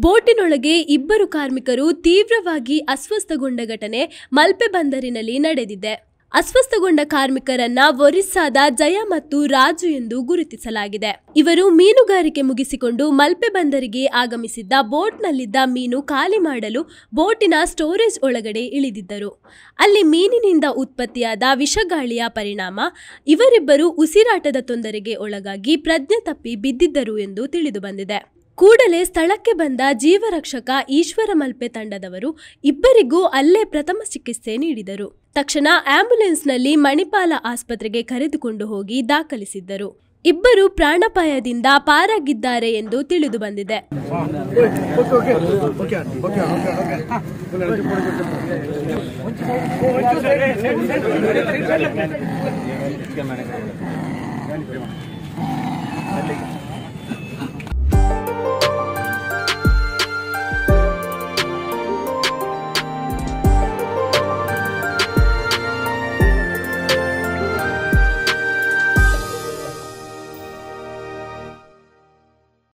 ಬೋಟಿನೊಳಗೆ ಇಬ್ಬರು ಕಾರ್ಮಿಕರು ತೀವ್ರವಾಗಿ ಅಸ್ವಸ್ಥಗೊಂಡ ಘಟನೆ ಮಲ್ಪೆ ಬಂದರಿನಲ್ಲಿ ನಡೆದಿದೆ ಅಸ್ವಸ್ಥಗೊಂಡ ಕಾರ್ಮಿಕರನ್ನ ಒರಿಸ್ಸಾದ ಜಯ ಮತ್ತು ರಾಜು ಎಂದು ಗುರುತಿಸಲಾಗಿದೆ ಇವರು ಮೀನುಗಾರಿಕೆ ಮುಗಿಸಿಕೊಂಡು ಮಲ್ಪೆ ಬಂದರಿಗೆ ಆಗಮಿಸಿದ್ದ ಬೋಟ್ನಲ್ಲಿದ್ದ ಮೀನು ಖಾಲಿ ಮಾಡಲು ಬೋಟಿನ ಸ್ಟೋರೇಜ್ ಒಳಗಡೆ ಇಳಿದಿದ್ದರು ಅಲ್ಲಿ ಮೀನಿನಿಂದ ಉತ್ಪತ್ತಿಯಾದ ವಿಷಗಾಳಿಯ ಪರಿಣಾಮ ಇವರಿಬ್ಬರು ಉಸಿರಾಟದ ತೊಂದರೆಗೆ ಒಳಗಾಗಿ ಪ್ರಜ್ಞೆ ತಪ್ಪಿ ಬಿದ್ದಿದ್ದರು ಎಂದು ತಿಳಿದುಬಂದಿದೆ ಕೂಡಲೇ ಸ್ಥಳಕ್ಕೆ ಬಂದ ಜೀವರಕ್ಷಕ ಈಶ್ವರ ಮಲ್ಪೆ ತಂಡದವರು ಇಬ್ಬರಿಗೂ ಅಲ್ಲೇ ಪ್ರಥಮ ಚಿಕಿತ್ಸೆ ನೀಡಿದರು ತಕ್ಷಣ ಆಂಬ್ಯುಲೆನ್ಸ್ನಲ್ಲಿ ಮಣಿಪಾಲ ಆಸ್ಪತ್ರೆಗೆ ಕರೆದುಕೊಂಡು ಹೋಗಿ ದಾಖಲಿಸಿದ್ದರು ಇಬ್ಬರು ಪ್ರಾಣಾಪಾಯದಿಂದ ಪಾರಾಗಿದ್ದಾರೆ ಎಂದು ತಿಳಿದು ಬಂದಿದೆ okay okay okay okay okay